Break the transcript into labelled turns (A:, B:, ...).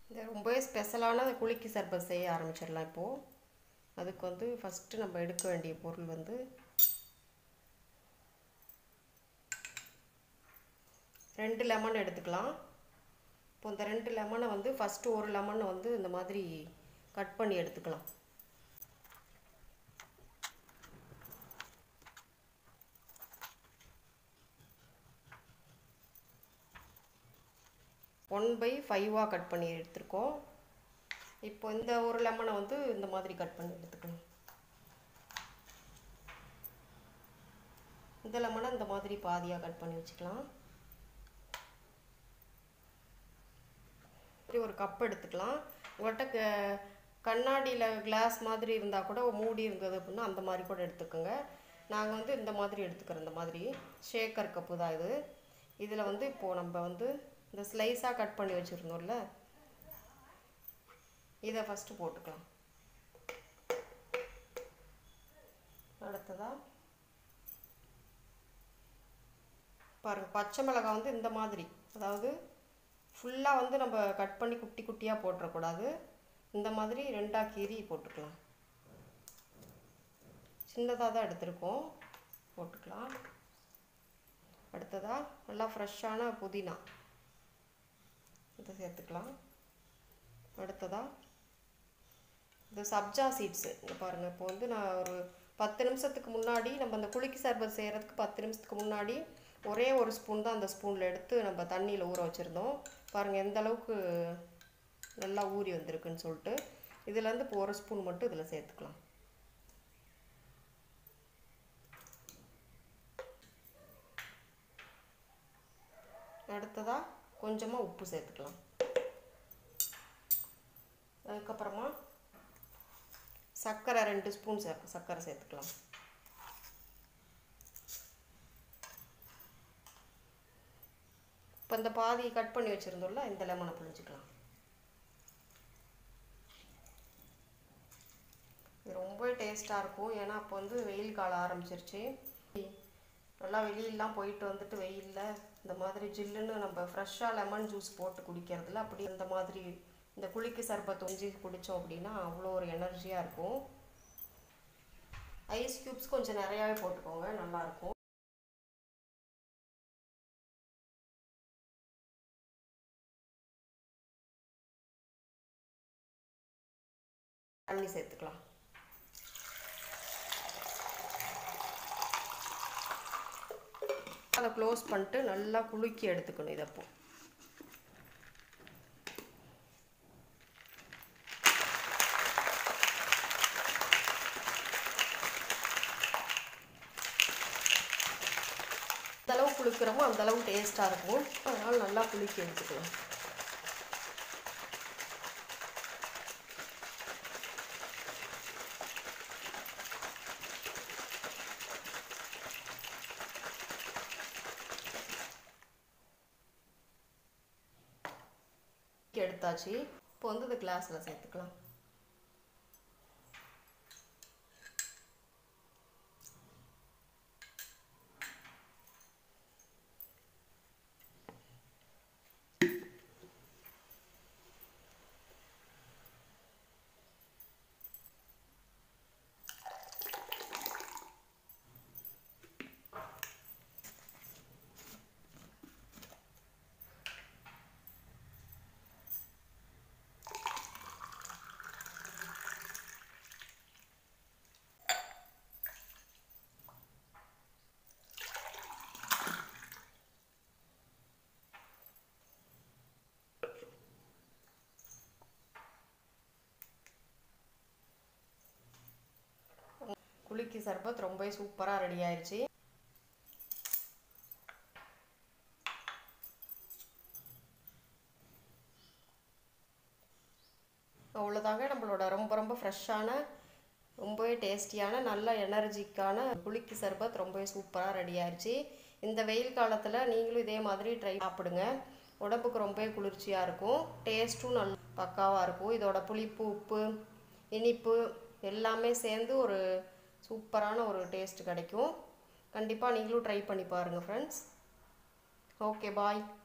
A: இந்த ரொம்பவே ஸ்பெஷலான குளிக்கி சர்பத் செய்ய ஆரம்பிச்சிடலாம் இப்போது அதுக்கு வந்து ஃபஸ்ட்டு நம்ம எடுக்க வேண்டிய பொருள் வந்து ரெண்டு லெமன் எடுத்துக்கலாம் இப்போ இந்த ரெண்டு லெமனை வந்து ஃபஸ்ட்டு ஒரு லெமனை வந்து இந்த மாதிரி கட் பண்ணி எடுத்துக்கலாம் ஒன் பை ஃபைவாக கட் பண்ணி எடுத்துருக்கோம் இப்போ இந்த ஒரு லெமனை வந்து இந்த மாதிரி கட் பண்ணி எடுத்துக்கணும் இந்த லெமனை இந்த மாதிரி பாதியாக கட் பண்ணி வச்சுக்கலாம் இப்படி ஒரு கப் எடுத்துக்கலாம் உங்கள்கிட்ட க கண்ணாடியில் கிளாஸ் மாதிரி இருந்தால் கூட மூடி இருந்தது அப்படின்னா அந்த மாதிரி கூட எடுத்துக்கோங்க நாங்கள் வந்து இந்த மாதிரி எடுத்துக்கிறோம் இந்த மாதிரி ஷேக்கர் கப்பு தான் இது இதில் வந்து இப்போது நம்ம வந்து இந்த ஸ்லைஸாக கட் பண்ணி வச்சுருந்தோம்ல இதை ஃபஸ்ட்டு போட்டுக்கலாம் அடுத்ததாக பாருங்கள் பச்சை மிளகாய் வந்து இந்த மாதிரி அதாவது ஃபுல்லாக வந்து நம்ம கட் பண்ணி குட்டி குட்டியாக போட்டுறக்கூடாது இந்த மாதிரி ரெண்டாக கீரி போட்டுக்கலாம் சின்னதாக தான் எடுத்திருக்கோம் போட்டுக்கலாம் அடுத்ததாக நல்லா ஃப்ரெஷ்ஷான புதினா இதை சேர்த்துக்கலாம் அடுத்ததாக இந்த சப்ஜா சீட்ஸு இங்கே பாருங்கள் இப்போ வந்து நான் ஒரு பத்து நிமிஷத்துக்கு முன்னாடி நம்ம அந்த குளிக்கி சர்பத் செய்கிறதுக்கு பத்து நிமிஷத்துக்கு முன்னாடி ஒரே ஒரு ஸ்பூன் தான் அந்த ஸ்பூனில் எடுத்து நம்ம தண்ணியில் ஊற வச்சுருந்தோம் பாருங்கள் எந்த அளவுக்கு நல்லா ஊறி வந்திருக்குன்னு சொல்லிட்டு இதுலேருந்து இப்போ ஒரு ஸ்பூன் மட்டும் இதில் சேர்த்துக்கலாம் அடுத்ததாக கொஞ்சமாக உப்பு சேர்த்துக்கலாம் அதுக்கப்புறமா சர்க்கரை ரெண்டு ஸ்பூன் சே சர்க்கரை சேர்த்துக்கலாம் இப்போ இந்த பாதி கட் பண்ணி வச்சுருந்தோம்ல இந்த லெமனை புழிஞ்சிக்கலாம் இது ரொம்ப டேஸ்ட்டாக இருக்கும் ஏன்னா அப்போ வந்து வெயில் காலம் ஆரம்பிச்சிருச்சு நல்லா வெளியிலலாம் போயிட்டு வந்துட்டு வெயிலில் இந்த மாதிரி ஜில்லுன்னு நம்ம ஃப்ரெஷ்ஷாக லெமன் ஜூஸ் போட்டு குடிக்கிறதுல அப்படி இந்த மாதிரி இந்த குளிக்கு சர்பத் ஒஞ்சி குடித்தோம் அப்படின்னா அவ்வளோ ஒரு எனர்ஜியாக இருக்கும் ஐஸ் க்யூப்ஸ் கொஞ்சம் நிறையாவே போட்டுக்கோங்க நல்லாயிருக்கும் தண்ணி சேர்த்துக்கலாம் அதை க்ளோஸ் பண்ணிட்டு நல்லா குலுக்கி எடுத்துக்கணும் இதப்போ எந்த அளவு குளிக்கிறோமோ அந்த அளவு டேஸ்ட்டாக இருக்கும் அதனால் நல்லா குலுக்கி எடுத்துக்கலாம் எடுத்தாச்சு இப்போ வந்து இந்த கிளாஸில் சேர்த்துக்கலாம் குளிக்கி சர்பத் ரொம்பவே சூப்பராக ரெடி ஆயிடுச்சு அவ்வளோதாங்க நம்மளோட ரொம்ப ரொம்ப ஃப்ரெஷ்ஷான ரொம்பவே டேஸ்டியான நல்ல எனர்ஜிக்கான குளிக்கி சர்பத் ரொம்பவே சூப்பராக ரெடி ஆயிடுச்சு இந்த வெயில் காலத்தில் நீங்களும் இதே மாதிரி ட்ரை சாப்பிடுங்க உடம்புக்கு ரொம்பவே குளிர்ச்சியாக இருக்கும் டேஸ்ட்டும் நல்ல பக்காவாக இருக்கும் இதோட புளிப்பு உப்பு இனிப்பு எல்லாமே சேர்ந்து ஒரு சூப்பரான ஒரு டேஸ்ட் கிடைக்கும் கண்டிப்பாக நீங்களும் ட்ரை பண்ணி பாருங்கள் ஃப்ரெண்ட்ஸ் ஓகே பாய்